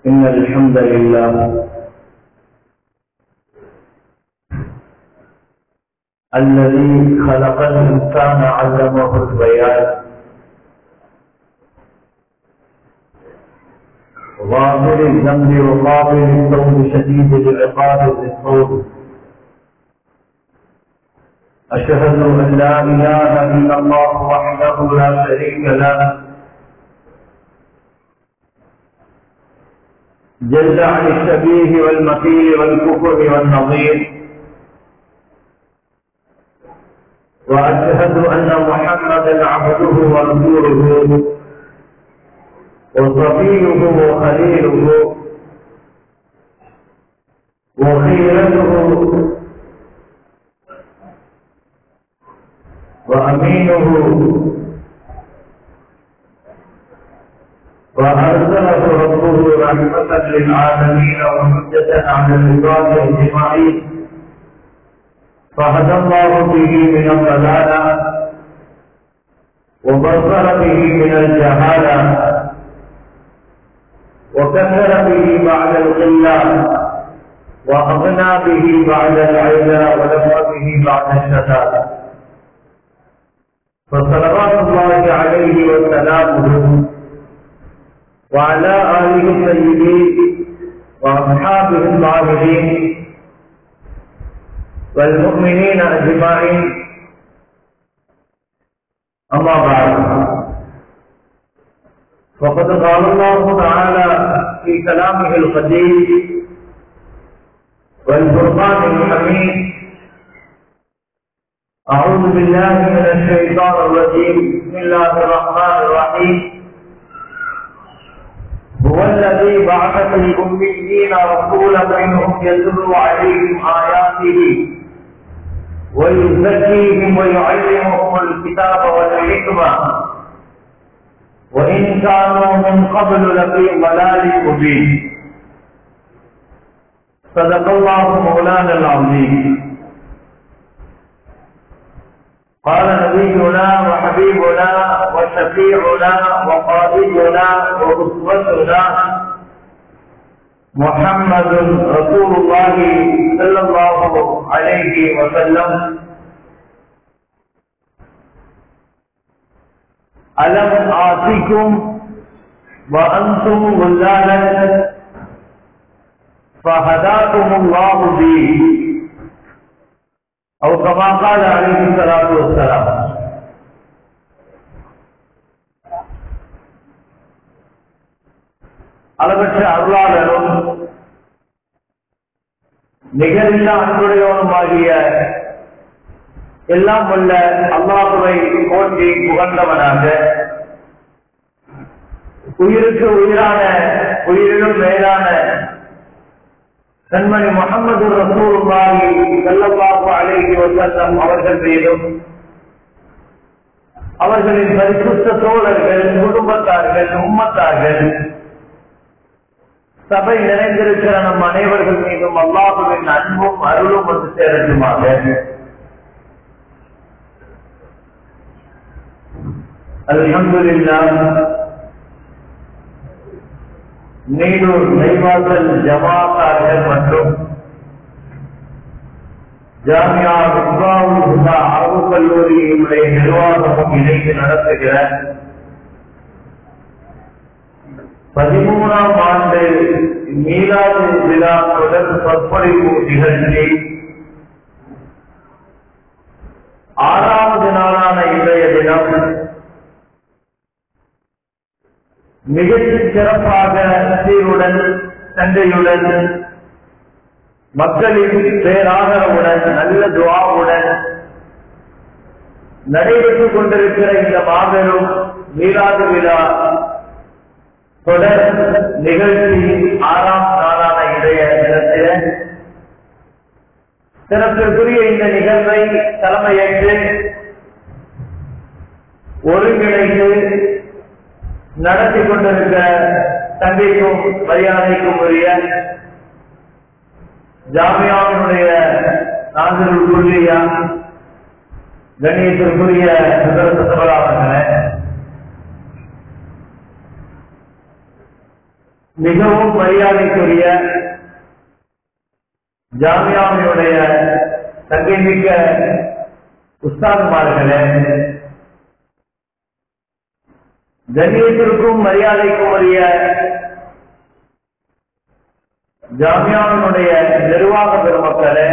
إن الحمد لله الذي خلق الإنسان علمه البيان غافر الذنب وقابل التوب شديد العقاب بالصوت أشهد أن لا إله إلا الله وحده لا شريك له جل عن الشبيه والمثيل والكفر والنظير وأشهد أن محمدا عبده ورسوله وصفيه وخليله وخيرته وأمينه وأرسله ربه رحمة للعالمين وحجة على العباد أجمعين فهدى الله به من الضلالة وبصر به من الجهالة وكثر به بعد القلة وأغنى به بعد العيلة ولم به بعد الشتات فصلوات الله عليه وسلامه وعلى آله الطيبين وأصحابه الطاهرين والمؤمنين أجمعين أما بعد فقد قال الله تعالى في كلامه القديم والفرقان الحميد أعوذ بالله من الشيطان الرجيم بسم الله الرحمن الرحيم هو الذي بعث في الأميين رسولا منهم يتلو عليهم آياته ويزكيهم ويعلمهم الكتاب والحكمة وإن كانوا من قبل لفي ضلال مبين صدق الله مولانا العظيم قال نبينا وحبيبنا وشفيعنا وقائدنا وأسوتنا محمد رسول الله صلى الله عليه وسلم ألم آتكم وأنتم غلالا فهداكم الله به أو كما قال عليه الصلاة والسلام அளவற்ற அருளாளரும் நிகழ்ந்த அன்புடையவனுமாகிய எல்லாம் உள்ள அல்லாஹுவை போற்றி புகழ்ந்தவனாக உயிருக்கு உயிரான உயிரிலும் மேலான கண்மணி முகமது ரசூலுல்லாஹி ஸல்லல்லாஹு அலைஹி வஸல்லம் அவர்கள் மீதும் அவர்களின் பரிசுத்த தோழர்கள் குடும்பத்தார்கள் உம்மத்தார்கள் சபை நிறைந்திருக்கிற நம் அனைவர்கள் மீதும் அல்லாஹுவின் அன்பும் அருளும் வந்து சேரட்டுமாக அல்ஹம்துலில்லா நீடூர் நெய்வாசல் ஜமாத்தார்கள் மற்றும் ஜாமியா இஸ்லாமுல் ஹுதா அரபு கல்லூரியினுடைய நிர்வாகமும் இணைந்து நடத்துகிற பதிமூணாம் ஆண்டு மீலாது விழா தொடர் சொற்பொழிவு நிகழ்ச்சி ஆறாவது நாளான இன்றைய தினம் மிகச் சிறப்பாக சீருடன் தந்தையுடன் மக்களின் பேராதரவுடன் நல்ல துவாவுடன் நடைபெற்றுக் கொண்டிருக்கிற இந்த மாபெரும் மீளாது விழா தொடர் நிகழ்ச்சியின் ஆறாம் நாளான இன்றைய தினத்தில் சிறப்பிற்குரிய இந்த நிகழ்வை தலைமையேற்று ஒருங்கிணைந்து நடத்தி கொண்டிருக்கிற தந்தைக்கும் மரியாதைக்கும் உரிய ஜாமியாவினுடைய நாகூர் குருவியா கண்ணியத்திற்குரிய அவர்களே மிகவும் மரியாதைக்குரிய ஜாமியாவினுடைய தங்கைமிக்க உஸ்தாதுமார்களே கண்ணியத்திற்கும் மரியாதைக்கும் உரிய ஜாமியாவினுடைய நிர்வாக பெருமக்களே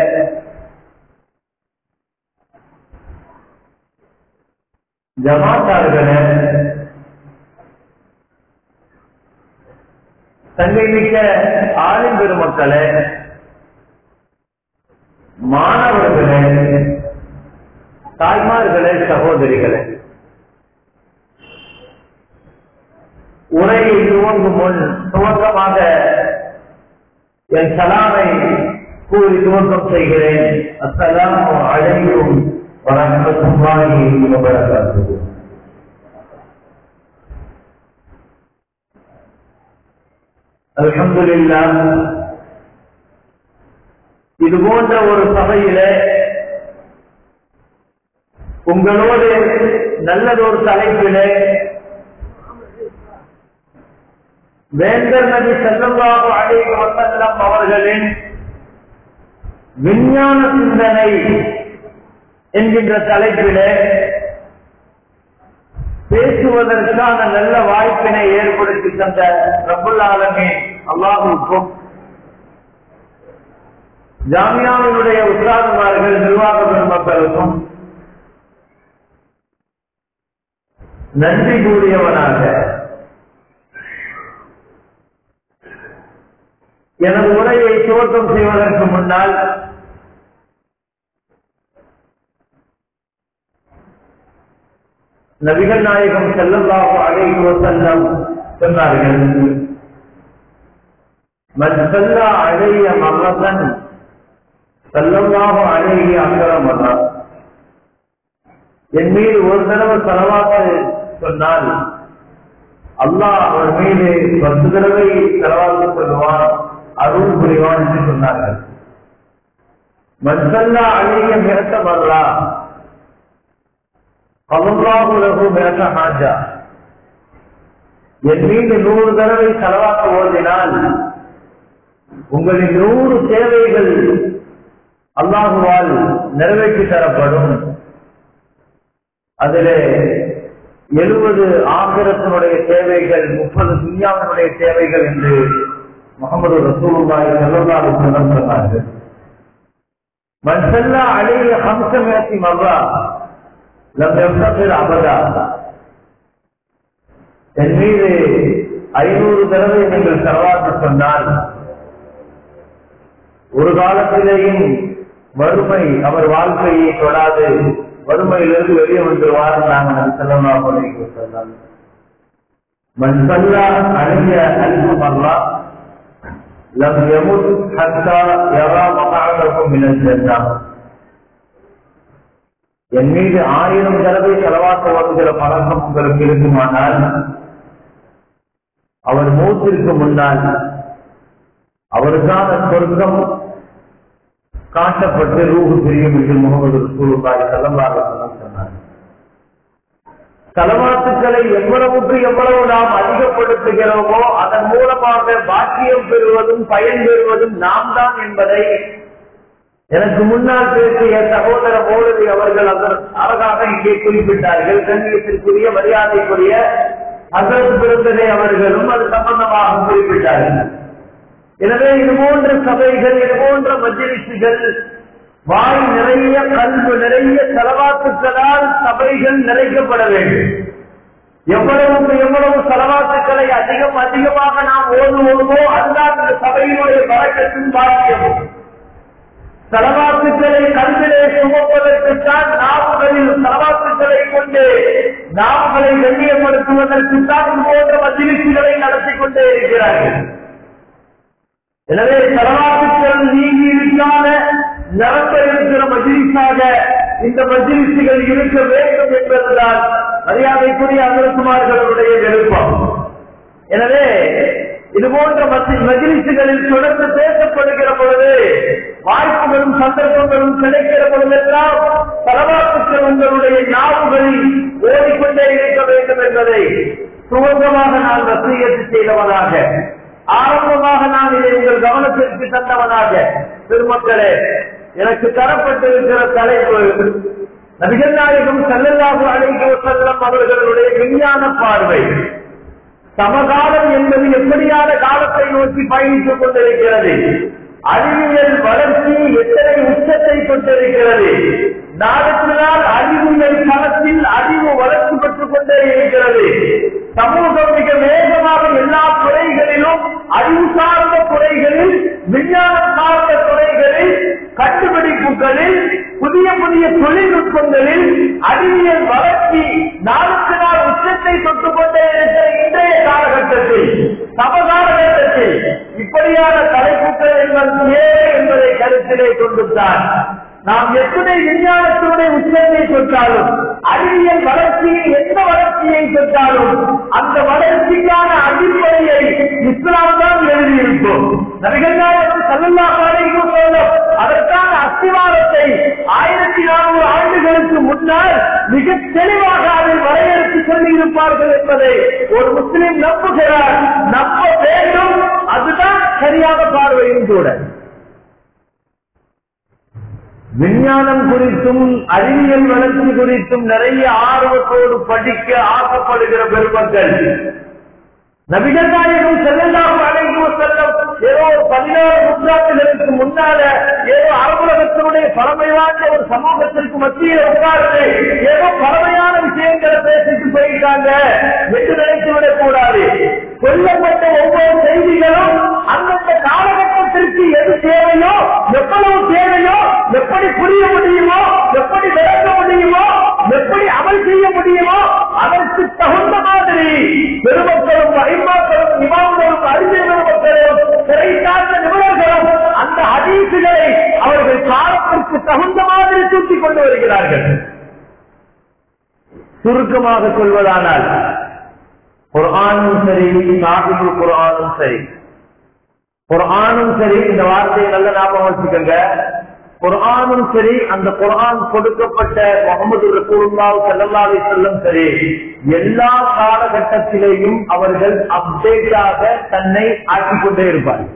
ஜமாத்தார்களே தங்கை மிக்க ஆளும் பெருமக்களே மாணவர்களே தாய்மார்களே சகோதரிகளே உரையை துவங்கும் முன் துவக்கமாக என் சலாமை கூறி துவக்கம் செய்கிறேன் அஸ்ஸலாம் அழைக்கும் வரமத்துல்லாஹி வபரகாத்துஹு அல்ஹம்துலில்லாஹ் இது போன்ற ஒரு சபையிலே உங்களோடு நல்லதொரு தலைப்பிலே வேந்தர் நபி செல்லல்லாஹு அலைஹி வஸல்லம் அவர்களின் விஞ்ஞான சிந்தனை என்கின்ற தலைப்பிலே பேசுவதற்கான நல்ல வாய்ப்பினை ஏற்படுத்தி தந்த ரபுல் ஆலமே அல்லாஹுக்கும் ஜாமியாவினுடைய உற்சாகமார்கள் நிர்வாக பெருமக்களுக்கும் நன்றி கூறியவனாக எனது உரையை துவக்கம் செய்வதற்கு முன்னால் நபிகள் நாயகம் செல்லல்லாஹு அலைஹி வஸல்லம் சொன்னார்கள் மன் சல்லா அலைய மர்ரதன் செல்லல்லாஹு அலைஹி அக்கர மர்ரா என் மீது ஒரு தடவை செலவாத்து சொன்னால் அல்லாஹ் அவர் மீது பத்து தடவை செலவாத்து சொல்லுவான் அருள் புரிவான் என்று சொன்னார்கள் மன்சல்லா அழிய மிரட்ட மர்ரா அல்லாஹு லகு மிரட்ட ஹாஜா என் மீது நூறு தடவை செலவாக்க ஓதினால் உங்களின் நூறு தேவைகள் அல்லாஹுவால் நிறைவேற்றி தரப்படும் அதிலே எழுபது ஆகிரத்தினுடைய தேவைகள் முப்பது துன்யாவினுடைய தேவைகள் என்று முகமது ரசூலுல்லாஹி ஸல்லல்லாஹு அலைஹி வஸல்லம் சொன்னார்கள் மன் ஸல்லா அலைஹி خمس مئة مرة لم يفتقر அபதா என் மீது ஐநூறு தடவை நீங்கள் செலவாக்க சொன்னால் ஒரு காலத்திலேயும் வறுமை அவர் வாழ்க்கையை தொடாது வறுமையிலிருந்து வெளியே வந்துருவார் நாங்கள் செல்லமா போனீங்க சொல்லலாம் மன் சல்லா அழிய அல்பு மல்லா لم يمت حتى يرى مقعده من الجنة என் மீது ஆயிரம் தடவை செலவாக்க வருகிற பழக்கம் உங்களுக்கு இருக்குமானால் அவர் மூத்திற்கு முன்னால் அவருக்கான சொர்க்கம் காட்டப்பட்டு ரூபு பிரியும் என்று முகமது ரசூலுல்லாஹி ஸல்லல்லாஹு அலைஹி வஸல்லம் சொன்னார் தலவாத்துக்களை எவ்வளவுக்கு எவ்வளவு நாம் அதிகப்படுத்துகிறோமோ அதன் மூலமாக பாக்கியம் பெறுவதும் பயன் பெறுவதும் நாம் தான் என்பதை எனக்கு முன்னால் பேசிய சகோதர மோதவி அவர்கள் அதன் அழகாக இங்கே குறிப்பிட்டார்கள் கண்ணியத்திற்குரிய மரியாதைக்குரிய அசரத் பிறந்ததை அவர்களும் அது சம்பந்தமாக குறிப்பிட்டார்கள் எனவே இது போன்ற சபைகள் இது போன்ற மஜ்லிசுகள் வாய் நிறைய கல்வி நிறைய செலவாத்துக்களால் சபைகள் நிறைக்கப்பட வேண்டும் எவ்வளவுக்கு எவ்வளவு செலவாத்துக்களை அதிகம் அதிகமாக நாம் ஓதுவோமோ அதுதான் இந்த சபையினுடைய வழக்கத்தின் பாக்கியம் செலவாத்துக்களை கல்விலே சுமப்பதற்குத்தான் நாவுகளில் செலவாத்துக்களை கொண்டு நாவுகளை கண்ணியப்படுத்துவதற்குத்தான் இது போன்ற மஜிலிசுகளை நடத்தி கொண்டே இருக்கிறார்கள் எனவே செலவாத்துக்கள் நீங்கி இருக்காத நடக்க இருக்கிற மஜிலிஸாக இந்த மஜிலிசுகள் இருக்க வேண்டும் என்பதுதான் மரியாதைக்குரிய அமரகுமார்களுடைய விருப்பம் எனவே இது போன்ற மஜிலிசுகளில் தொடர்ந்து பேசப்படுகிற பொழுது வாய்ப்புகளும் சந்தர்ப்பங்களும் கிடைக்கிற பொழுதெல்லாம் தலவாத்துக்கள் உங்களுடைய ஞாபகங்களில் ஓடிக்கொண்டே இருக்க வேண்டும் என்பதை சுதந்திரமாக நான் வசியத்து செய்தவனாக ஆரம்பமாக நான் இதை உங்கள் கவனத்திற்கு தந்தவனாக பெருமக்களே எனக்கு தரப்பட்டிருக்கிற தலைப்பு நபிகள் நாயகம் செல்லல்லாக அழைக்க செல்லம் அவர்களுடைய விஞ்ஞான பார்வை சமகாலம் என்பது எப்படியான காலத்தை நோக்கி பயணித்துக் கொண்டிருக்கிறது அறிவியல் வளர்ச்சி எத்தனை உச்சத்தை கொண்டிருக்கிறது நாளுக்கு நாள் அறிவியல் களத்தில் அறிவு வளர்ச்சி பெற்றுக் கொண்டே இருக்கிறது சமூகம் மிக வேகமாக எல்லா துறைகளிலும் அறிவு சார்ந்த துறைகளில் விஞ்ஞானம் சார்ந்த துறைகளில் கண்டுபிடிப்புகளில் புதிய புதிய தொழில்நுட்பங்களில் அறிவியல் வளர்ச்சி நாளுக்கு நாள் உச்சத்தை தொட்டுக் கொண்டே இருக்கிற இன்றைய காலகட்டத்தில் சமகாலகட்டத்தில் இப்படியான தலைப்புகள் என்பது ஏழை என்பதை கருத்திலே கொண்டுத்தான் நாம் எத்தனை விஞ்ஞானத்தினுடைய உச்சத்தை தொட்டாலும் அறிவியல் வளர்ச்சியில் எந்த வளர்ச்சியை தொட்டாலும் அந்த வளர்ச்சிக்கான அடிப்படையை இஸ்லாம் தான் எழுதியிருக்கும் நபிகள் நாயகம் சல்லல்லாஹு அலைஹி வஸல்லம் அதற்கான அஸ்திவாரத்தை ஆயிரத்தி நானூறு ஆண்டுகளுக்கு முன்னால் மிக தெளிவாக அதில் வரையறுத்து சொல்லியிருப்பார்கள் என்பதை ஒரு முஸ்லிம் நம்புகிறார் நம்ப வேண்டும் அதுதான் சரியான பார்வையும் கூட விஞ்ஞானம் குறித்தும் அறிவியல் வளர்ச்சி குறித்தும் நிறைய ஆர்வத்தோடு படிக்க ஆசைப்படுகிற பெருமக்கள் நபிகள் நாயகம் செல்லலாம் அழைப்பு செல்லும் ஏதோ பதினாறு நூற்றாண்டுகளுக்கு முன்னால ஏதோ அரபுலகத்தினுடைய பழமை வாய்ந்த ஒரு சமூகத்திற்கு மத்தியில் உட்கார்ந்து ஏதோ பழமையான விஷயங்களை பேசிட்டு போயிட்டாங்க என்று நினைத்து விடக் கூடாது சொல்லப்பட்ட ஒவ்வொரு செய்திகளும் அந்தந்த காலகட்டத்திற்கு எது தேவையோ எவ்வளவு தேவையோ எப்படி புரிய முடியுமோ எப்படி விளக்க முடியுமோ எப்படி அமல் செய்ய முடியுமோ அதற்கு தகுந்த மாதிரி பெருமக்களும் ஐமாக்களும் இமாம்களும் அறிஞர்களும் மக்களும் சிறை சார்ந்த நிபுணர்களும் அந்த ஹதீசுகளை அவர்கள் காலத்திற்கு தகுந்த மாதிரி தூக்கிக் கொண்டு வருகிறார்கள் சுருக்கமாக சொல்வதானால் குர்ஆனும் சரி சாஹிபுல் குர்ஆனும் சரி குர்ஆனும் சரி இந்த வார்த்தையை நல்ல ஞாபகம் வச்சுக்கோங்க குர்ஆனும் சரி அந்த குர்ஆன் கொடுக்கப்பட்ட முகமது ரசூலுல்லாஹ் ஸல்லல்லாஹு அலைஹி வஸல்லம் சரி எல்லா காலகட்டத்திலேயும் அவர்கள் அப்டேட்டாக தன்னை ஆக்கிக் கொண்டே இருப்பார்கள்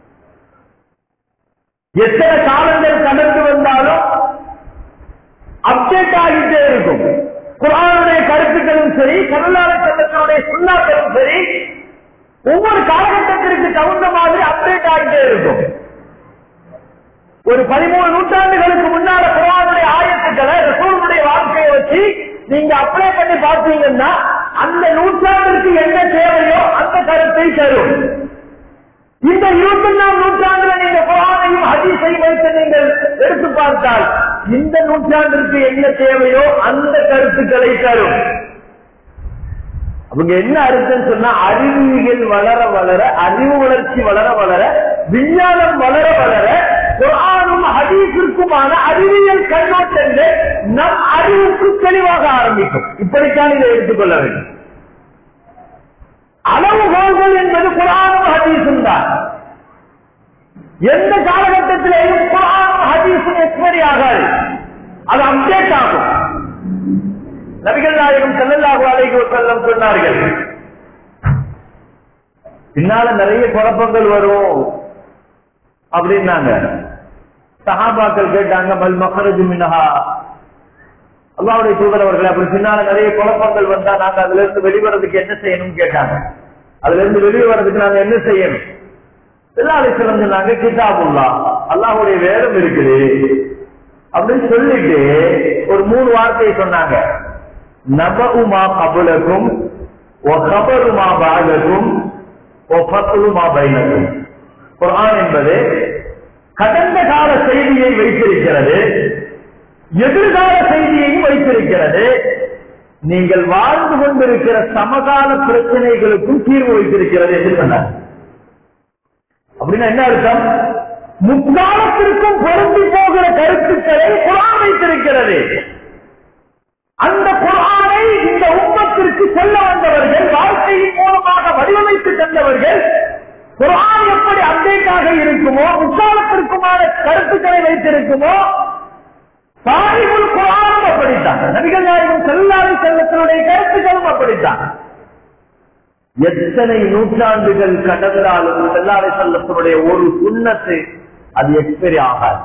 எத்தனை காலங்கள் கடந்து வந்தாலும் அப்டேட் ஆகிட்டே இருக்கும் குரானுடைய கருத்துக்களும் சரி கருணால சட்டத்தினுடைய சுண்ணாக்களும் சரி ஒவ்வொரு காலகட்டத்திற்கு தகுந்த மாதிரி அப்டேட் ஆகிட்டே இருக்கும் ஒரு பதிமூணு நூற்றாண்டுகளுக்கு முன்னால குரானுடைய ஆயத்துக்களை ரசூலுடைய வாழ்க்கையை வச்சு நீங்க அப்ளை பண்ணி பார்த்தீங்கன்னா அந்த நூற்றாண்டிற்கு என்ன தேவையோ அந்த கருத்தை தரும் இந்த இருபத்தி ஒன்றாம் நூற்றாண்டுல நீங்க குரானையும் ஹதீஸையும் வைத்து நீங்கள் எடுத்து பார்த்தால் இந்த நூற்றாண்டிற்கு என்ன தேவையோ அந்த கருத்துக்களை தரும் அவங்க என்ன அர்த்தம் சொன்னா அறிவியல் வளர வளர அறிவு வளர்ச்சி வளர வளர விஞ்ஞானம் வளர வளர குரானும் ஹதீஸிற்குமான அறிவியல் கண்ணோட்டங்கள் நம் அறிவுக்கு தெளிவாக ஆரம்பிக்கும் இப்படித்தான் இதை எடுத்துக்கொள்ள வேண்டும் அளவுகோல்கள் என்பது குரானும் ஹதீஸும் தான் எந்த காலகட்டத்திலேயும் குரானும் ஹதீஸும் எக்ஸ்பைரி ஆகாது அது அப்டேட் ஆகும் நபிகள் நாயகம் செல்லல்லாஹு அலைஹி வஸல்லம் சொன்னார்கள் பின்னால நிறைய குழப்பங்கள் வரும் அப்படின்னாங்க சஹாபாக்கள் கேட்டாங்க மல் மஹரஜு மினஹா அல்லாவுடைய தூதர் அவர்கள் அப்படி பின்னால நிறைய குழப்பங்கள் வந்தா நாங்க அதுல இருந்து வெளிவரதுக்கு என்ன செய்யணும்னு கேட்டாங்க அதுல இருந்து வெளியே வர்றதுக்கு நாங்க என்ன செய்யணும் எல்லாரை சொன்னாங்க கிதாபுல்லா அல்லாஹுடைய வேதம் இருக்குது அப்படின்னு சொல்லிட்டு ஒரு மூணு வார்த்தையை சொன்னாங்க நபுமா கபுலக்கும் ஒகபருமா பாகக்கும் ஒபத்துமா பைனக்கும் குரான் என்பது கடந்த கால செய்தியை வைத்திருக்கிறது எதிர்கால செய்தியையும் வைத்திருக்கிறது நீங்கள் வாழ்ந்து கொண்டிருக்கிற சமகால பிரச்சனைகளுக்கும் தீர்வு வைத்திருக்கிறது என்று சொன்னார் அப்படின்னா என்ன அர்த்தம் முக்காலத்திற்கும் பொருந்தி போகிற கருத்துக்களை குரான் வைத்திருக்கிறது அந்த குரானை இந்த உம்மத்திற்கு சொல்ல வந்தவர்கள் வாழ்க்கையின் மூலமாக வடிவமைத்து தந்தவர்கள் குரான் எப்படி அப்டேட்டாக இருக்குமோ முக்காலத்திற்குமான கருத்துக்களை வைத்திருக்குமோ சாஹிபுல் குரானும் அப்படித்தான் நபிகள் நாயகம் செல்லாரி செல்லத்தினுடைய கருத்துக்களும் அப்படித்தான் எத்தனை நூற்றாண்டுகள் கடந்தாலும் செல்லாரை செல்லத்தினுடைய ஒரு சுண்ணத்து அது எக்ஸ்பெரி ஆகாது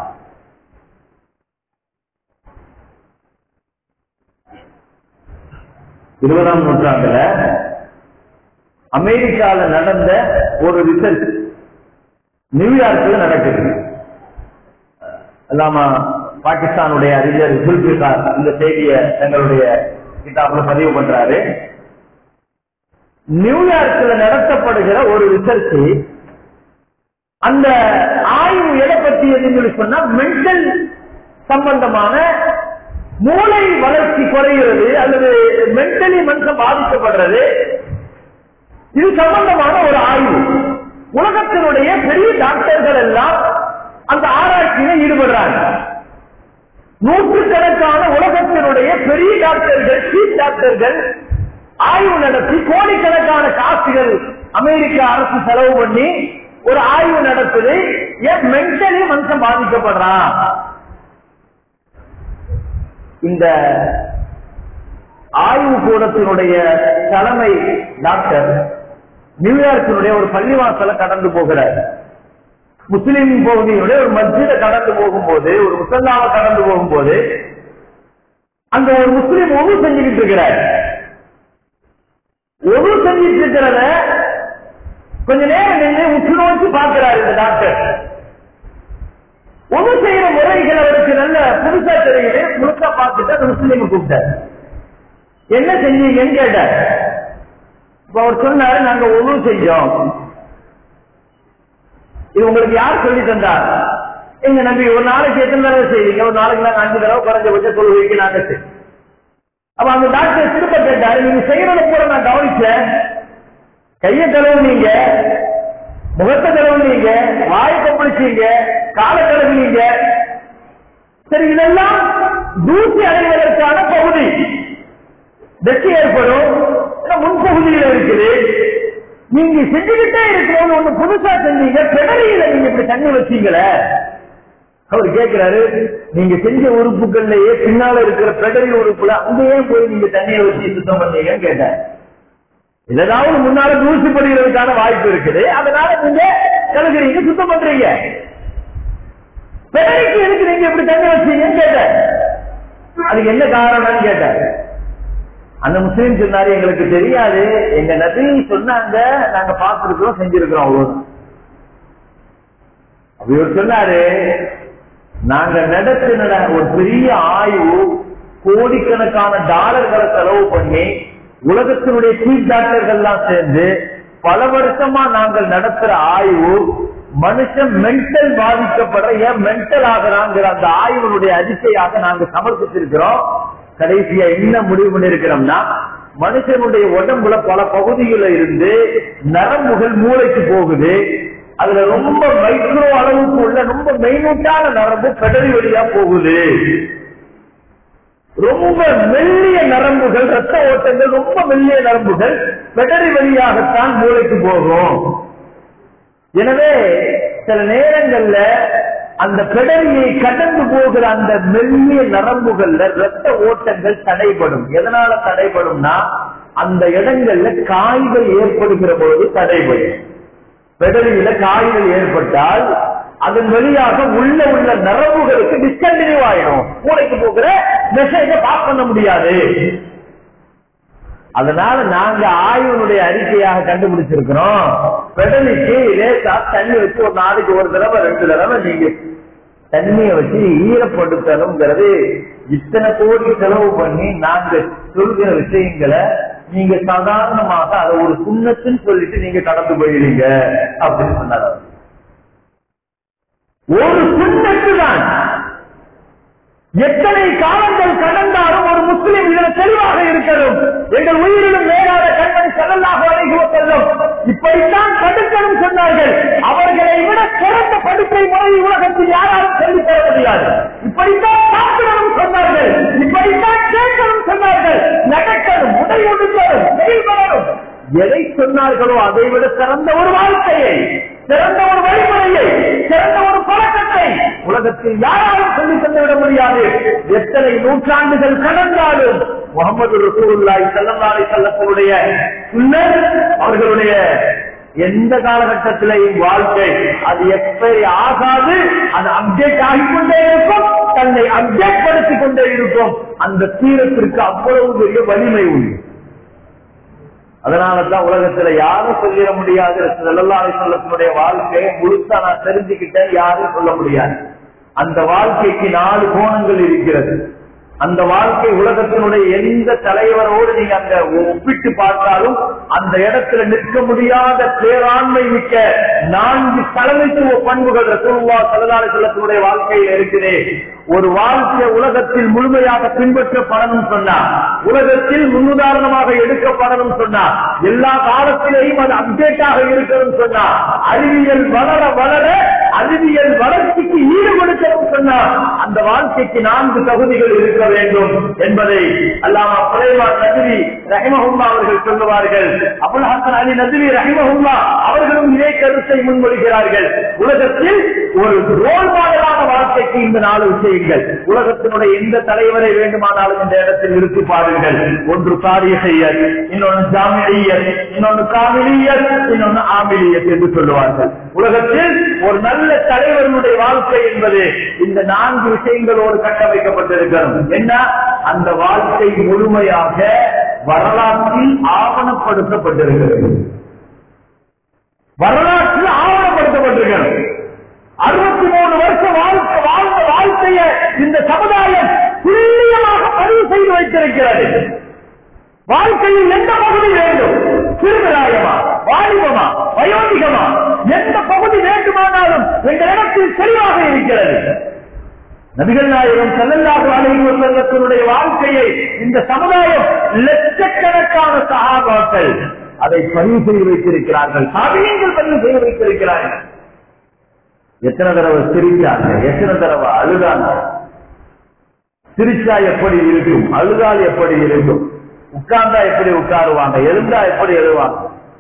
இருபதாம் நூற்றாண்டுல அமெரிக்கால நடந்த ஒரு ரிசர்ச் நியூயார்க்ல நடக்குது அல்லாம பாகிஸ்தானுடைய அறிஞர் ஜுல்பிகார் இந்த செய்தியை தங்களுடைய கிட்டாப்ல பதிவு பண்றாரு நியூயார்க்கில் நடத்தப்படுகிற ஒரு ரிசர்ச் அந்த ஆய்வு எதை பற்றியதுன்னு சொல்லி சொன்னா மென்டல் சம்பந்தமான மூளை வளர்ச்சி குறைகிறது அல்லது மென்டலி மனுஷன் பாதிக்கப்படுறது இது சம்பந்தமான ஒரு ஆய்வு உலகத்தினுடைய பெரிய டாக்டர்கள் எல்லாம் அந்த ஆராய்ச்சியில ஈடுபடுறாங்க நூற்றுக்கணக்கான உலகத்தினுடைய பெரிய டாக்டர்கள் சீஃப் டாக்டர்கள் ஆய்வு நடத்தி கோடிக்கணக்கான காசுகள் அமெரிக்க அரசு செலவு பண்ணி ஒரு ஆய்வு நடத்துது ஏன் மென்டலி மனுஷன் பாதிக்கப்படுறான் இந்த ஆய்வு கூடத்தினுடைய தலைமை டாக்டர் நியூயார்க்கினுடைய ஒரு பள்ளிவாசல கடந்து போகிறார் முஸ்லிம் பகுதியினுடைய ஒரு மஸ்ஜித கடந்து போகும்போது ஒரு முசல்லாவை கடந்து போகும்போது அந்த ஒரு முஸ்லிம் ஒன்று செஞ்சுக்கிட்டு இருக்கிறார் ஒன்று செஞ்சிட்டு இருக்கிறத கொஞ்ச நேரம் நின்று உற்று நோக்கி பார்க்கிறார் இந்த டாக்டர் ஒன்று செய்யற முறைகள் அவருக்கு நல்ல புதுசா தெரியுது முழுக்கா பார்த்துட்டு அந்த முஸ்லீம் கூப்பிட்டார் என்ன செஞ்சீங்கன்னு கேட்டார் இப்ப அவர் சொன்னாரு நாங்க ஒன்று செஞ்சோம் இது உங்களுக்கு யார் சொல்லி தந்தார் எங்க நம்பி ஒரு நாளைக்கு எத்தனை தடவை செய்வீங்க ஒரு நாளைக்கு நாங்க அஞ்சு தடவை குறைஞ்சபட்ச தொழுகைக்கு நாங்க செய்வோம் அப்ப அந்த டாக்டர் திரும்ப கேட்டாரு நீங்க செய்யறத கூட நான் கவனிச்சேன் கைய கழுவுனீங்க முகத்தை கழுவுனீங்க வாய் கொப்பளிச்சீங்க காலை கழுவுனீங்க சரி இதெல்லாம் தூசி அடைவதற்கான பகுதி வெற்றி ஏற்படும் முன்பகுதியில் இருக்குது நீங்க செஞ்சுக்கிட்டே இருக்கிறோம் ஒண்ணு புதுசா செஞ்சீங்க பிடரியில நீங்க இப்படி தண்ணி வச்சீங்களே அவர் கேட்கிறாரு நீங்க செஞ்ச உறுப்புகள்லயே பின்னால இருக்கிற பெடரி உறுப்புல அங்க ஏன் போய் நீங்க தண்ணியை வச்சு சுத்தம் பண்ணீங்கன்னு கேட்டார் ஏதாவது முன்னால தூசி படுகிறதுக்கான வாய்ப்பு இருக்குது அதனால நீங்க கழுகுறீங்க சுத்தம் பண்றீங்க பெடரிக்கு எதுக்கு நீங்க இப்படி தண்ணி வச்சீங்கன்னு கேட்டார் அதுக்கு என்ன காரணம்னு கேட்டார் அந்த முஸ்லீம் சொன்னாரு எங்களுக்கு தெரியாது எங்க நபி சொன்னாங்க நாங்க பார்த்திருக்கிறோம் செஞ்சிருக்கிறோம் அவ்வளவுதான் அப்படி இவர் சொன்னாரு நாங்க நடத்தின ஒரு பெரிய ஆய்வு கோடிக்கணக்கான டாலர்களை செலவு பண்ணி உலகத்தினுடைய சீஃப் டாக்டர்கள் எல்லாம் சேர்ந்து பல வருஷமா நாங்கள் நடத்துற ஆய்வு மனுஷன் மென்டல் பாதிக்கப்படுற ஏன் மென்டல் ஆகிறாங்கிற அந்த ஆய்வுடைய அறிக்கையாக நாங்க சமர்ப்பிச்சிருக்கிறோம் கடைசியா என்ன முடிவு பண்ணிருக்கிறோம்னா மனுஷனுடைய உடம்புல பல பகுதிகளில் இருந்து நரம்புகள் மூளைக்கு போகுது அதுல ரொம்ப மைக்ரோ அளவுக்கு உள்ள ரொம்ப மெய்னூட்டான நரம்பு பெடரி வழியா போகுது ரொம்ப மெல்லிய நரம்புகள் ரத்த ஓட்டங்கள் ரொம்ப மெல்லிய நரம்புகள் பெடரி வழியாகத்தான் மூளைக்கு போகும் எனவே சில நேரங்கள்ல அந்த பெடரியை கடந்து போகிற அந்த மெல்லிய நரம்புகள்ல ரத்த ஓட்டங்கள் தடைபடும் எதனால தடைபடும்னா அந்த இடங்கள்ல காய்கள் ஏற்படுகிற பொழுது தடைபடும் பெடரியில காய்கள் ஏற்பட்டால் அதன் வழியாக உள்ள உள்ள நரம்புகளுக்கு டிஸ்கண்டினியூ ஆயிடும் மூளைக்கு போகிற மெசேஜ பாஸ் பண்ண முடியாது அதனால நாங்க ஆய்வனுடைய அறிக்கையாக கண்டுபிடிச்சிருக்கிறோம் பெடலிக்கு லேசா தண்ணி வச்சு ஒரு நாளைக்கு ஒரு தடவை ரெண்டு தடவை நீங்க தண்ணியை வச்சு ஈரப்படுத்தணுங்கிறது இத்தனை கோடி செலவு பண்ணி நாங்க சொல்கிற விஷயங்களை நீங்க சாதாரணமாக அதை ஒரு சுண்ணத்துன்னு சொல்லிட்டு நீங்க கடந்து போயிடுங்க அப்படின்னு சொன்னார் அவர். ஒரு சுண்ணத்து தான் எத்தனை காலங்கள் கடந்தாலும் ஒரு முஸ்லிம் இதில் தெளிவாக இருக்கணும் எங்கள் உயிரிலும் மேலான கண்மணி செல்லல்லாக அழைகுவ செல்லும் இப்படித்தான் தடுக்கணும் சொன்னார்கள் அவர்களை விட சிறந்த படுக்கை முறை உலகத்தில் யாராலும் சொல்லித் தர முடியாது இப்படித்தான் சாப்பிடணும் சொன்னார்கள் இப்படித்தான் கேட்கணும் சொன்னார்கள் நடக்கணும் உடை ஒடுக்கணும் செயல்படணும் எதை சொன்னார்களோ அதை விட சிறந்த ஒரு வாழ்க்கையை சிறந்த ஒரு வழிமுறையை சிறந்த ஒரு பழக்கத்தை உலகத்தில் யாராலும் சொல்லித் தந்துவிட முடியாது எத்தனை நூற்றாண்டுகள் கடந்தாலும் முகமது ரசூலுல்லாஹி ஸல்லல்லாஹு அலைஹி வஸல்லமுடைய சுன்னத் அவர்களுடைய எந்த காலகட்டத்திலையும் வாழ்க்கை அது எக்ஸ்பைரி ஆகாது அது அப்டேட் ஆகிக்கொண்டே இருக்கும் தன்னை அப்டேட் படுத்திக் கொண்டே இருக்கும் அந்த தீரத்திற்கு அவ்வளவு பெரிய வலிமை உண்டு அதனாலதான் உலகத்துல யாரும் சொல்லிட முடியாது செல்லல்லாரை சொல்லத்தினுடைய வாழ்க்கையை முழுசா நான் தெரிஞ்சுக்கிட்டேன் யாரும் சொல்ல முடியாது அந்த வாழ்க்கைக்கு நாலு கோணங்கள் இருக்கிறது அந்த வாழ்க்கை உலகத்தினுடைய எந்த தலைவரோடு நீங்க அங்க ஒப்பிட்டு பார்த்தாலும் அந்த இடத்துல நிற்க முடியாத பேராண்மை மிக்க நான்கு தலைமைத்துவ பண்புகள் ரசூல்லா சலதாரி செல்லத்தினுடைய வாழ்க்கையில் இருக்குது ஒரு வாழ்க்கை உலகத்தில் முழுமையாக பின்பற்றப்படணும் சொன்னா உலகத்தில் முன்னுதாரணமாக எடுக்கப்படணும் சொன்னா எல்லா காலத்திலேயும் அது அப்டேட்டாக இருக்கணும் சொன்னா அறிவியல் வளர வளர அறிவியல் வளர்ச்சிக்கு ஈடுபடுத்தணும் சொன்னா அந்த வாழ்க்கைக்கு நான்கு தகுதிகள் இருக்க வேண்டும் என்பதை அல்லாமா புலைமான் நதிரி ரஹிமஹுல்லா அவர்கள் சொல்லுவார்கள் அபுல் ஹசன் அலி நதிரி ரஹிமஹுல்லா அவர்களும் இதே கருத்தை முன்மொழிகிறார்கள் உலகத்தில் ஒரு ரோல் மாடலான வாழ்க்கைக்கு இந்த நாலு விஷயங்கள் உலகத்தினுடைய எந்த தலைவரை வேண்டுமானாலும் இந்த இடத்தில் நிறுத்தி பாருங்கள் ஒன்று காரியசெய்யல் இன்னொன்று ஜாமியல் இன்னொன்று காமிலியல் இன்னொன்று ஆமிலியல் என்று சொல்லுவார்கள் உலகத்தில் ஒரு நல்ல தலைவர்களுடைய வாழ்க்கை என்பது இந்த நான்கு விஷயங்களோடு கட்டமைக்கப்பட்டிருக்கிறது என்ன அந்த வாழ்க்கை முழுமையாக வரலாற்றில் ஆவணப்படுத்தப்பட்டிருக்கிறது வரலாற்றில் ஆவணப்படுத்தப்பட்டிருக்கிறது அறுபத்தி மூணு வருஷம் வாழ்க்கை வாழ்ந்த வாழ்க்கையை இந்த சமுதாயம் துல்லியமாக பதிவு செய்து வைத்திருக்கிறது வாழ்க்கையில் எந்த பகுதி வேண்டும் சிறுபிராயமா வாலிபமா வயோதிகமா எந்த பகுதி வேண்டுமானாலும் எங்களிடத்தில் தெளிவாக இருக்கிறது நபிகள் நாயகம் செல்லல்லாக அலைவ செல்லத்தினுடைய வாழ்க்கையை இந்த சமுதாயம் லட்சக்கணக்கான சகாபாக்கள் அதை பதிவு செய்து வைத்திருக்கிறார்கள் சாதியங்கள் பதிவு செய்து வைத்திருக்கிறார்கள் எத்தனை தடவை சிரிச்சாங்க எத்தனை தடவை அழுதாங்க சிரிச்சா எப்படி இருக்கும் அழுதால் எப்படி இருக்கும் உட்கார்ந்தா எப்படி உட்காருவாங்க எழுந்தா எப்படி எழுவாங்க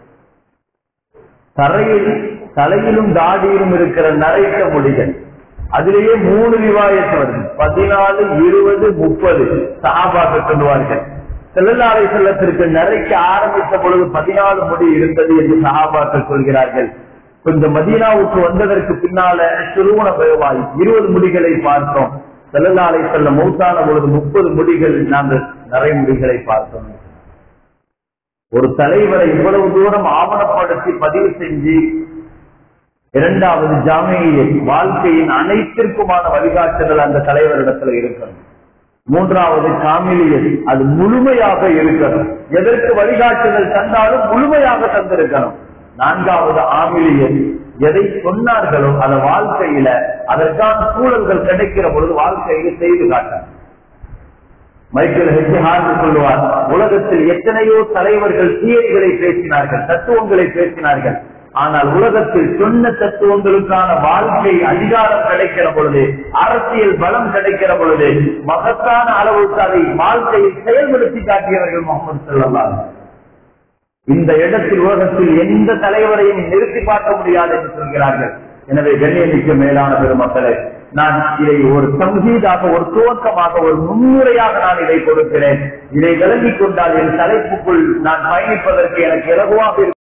தரையில் தலையிலும் தாடியிலும் இருக்கிற நரைத்த முடிகள் அதிலேயே மூணு ரிவாயத்து வருது பதினாலு இருபது முப்பது சகாபாக்க சொல்லுவார்கள் செல்லல்லாரை செல்லத்திற்கு நிறைக்க ஆரம்பித்த பொழுது பதினாலு முடி இருந்தது என்று சகாபாக்கள் சொல்கிறார்கள் கொஞ்சம் மதீனாவுக்கு வந்ததற்கு பின்னால சுருவன பயவாய் இருபது முடிகளை பார்த்தோம் செல்லல்லாரை செல்ல மௌத்தான பொழுது முப்பது முடிகள் நாங்கள் நிறைய முடிகளை பார்த்தோம் ஒரு தலைவரை இவ்வளவு தூரம் ஆவணப்படுத்தி பதிவு செஞ்சு இரண்டாவது ஜாமியை வாழ்க்கையின் அனைத்திற்குமான வழிகாட்டுதல் அந்த தலைவரிடத்துல இருக்கணும் மூன்றாவது காமிலியல் அது முழுமையாக இருக்கணும் எதற்கு வழிகாட்டுதல் தந்தாலும் முழுமையாக தந்திருக்கணும் நான்காவது ஆமிலியல் எதை சொன்னார்களோ அந்த வாழ்க்கையில அதற்கான சூழல்கள் கிடைக்கிற பொழுது வாழ்க்கையில செய்து காட்டார் மைக்கேல் ஹெச்ஹார்ட் சொல்லுவார் உலகத்தில் எத்தனையோ தலைவர்கள் தியரிகளை பேசினார்கள் தத்துவங்களை பேசினார்கள் ஆனால் உலகத்தில் சொன்ன தத்துவங்களுக்கான வாழ்க்கை அதிகாரம் கிடைக்கிற பொழுது அரசியல் பலம் கிடைக்கிற பொழுது மகத்தான அளவுக்கு அதை வாழ்க்கையை செயல்படுத்தி காட்டியவர்கள் முகமது செல்லலாம் இந்த இடத்தில் உலகத்தில் எந்த தலைவரையும் நிறுத்தி பார்க்க முடியாது என்று சொல்கிறார்கள் எனவே கண்ணியமிக்க மேலான பெருமக்களே நான் இதை ஒரு சங்கீதாக ஒரு துவக்கமாக ஒரு முன்னுரையாக நான் இதை கொடுக்கிறேன் இதை விளங்கிக் கொண்டால் என் தலைப்புக்குள் நான் பயணிப்பதற்கு எனக்கு இலகுவாக இருக்கும்